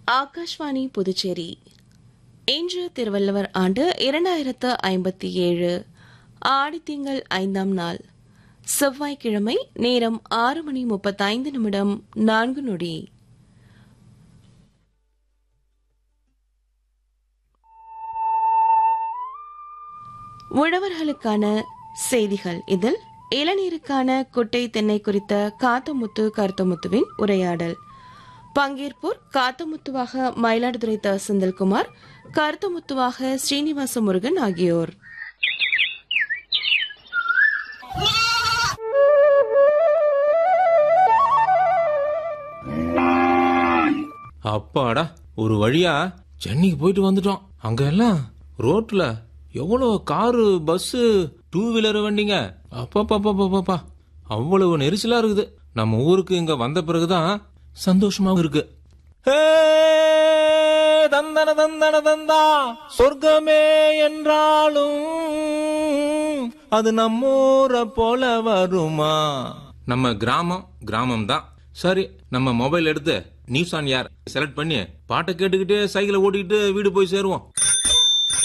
ஆகாஷ்வாணி புதுச்சேரி இன்று திருவள்ளுவர் ஆண்டு இரண்டாயிரத்து ஐம்பத்தி ஏழு ஆடித்திங்கள் ஐந்தாம் நாள் செவ்வாய்க்கிழமை நேரம் ஆறு மணி முப்பத்தைந்து நிமிடம் நான்கு நொடி உழவர்களுக்கான செய்திகள் இதில் இளநீருக்கான குட்டை தென்னை குறித்த காத்தமுத்து கருத்தமுத்துவின் உரையாடல் பங்கேற்போர் காத்தமுத்துவாக மயிலாடுதுறை த செந்தில்குமார் கருத்தமுத்துவாக ஸ்ரீனிவாச முருகன் ஆகியோர் அப்பாடா ஒரு வழியா சென்னைக்கு போயிட்டு வந்துட்டோம் அங்க எல்லாம் ரோட்ல எவ்வளவு காரு பஸ் டூ வீலர் வண்டிங்க அப்பா அவ்வளவு நெரிசலா இருக்குது நம்ம ஊருக்கு இங்க வந்த பிறகுதான் சந்தோஷமாவும் இருக்கு ஹே, தந்தன தந்தன தந்தா சொர்க்கமே என்றாலும் அது நம்மூரை போல வருமா நம்ம கிராமம் கிராமம் தான் சரி நம்ம மொபைல் எடுத்து நியூஸ் ஆன் யார் செலக்ட் பண்ணி பாட்டை கேட்டுக்கிட்டே சைக்கிளை ஓட்டிக்கிட்டு வீடு போய் சேருவோம்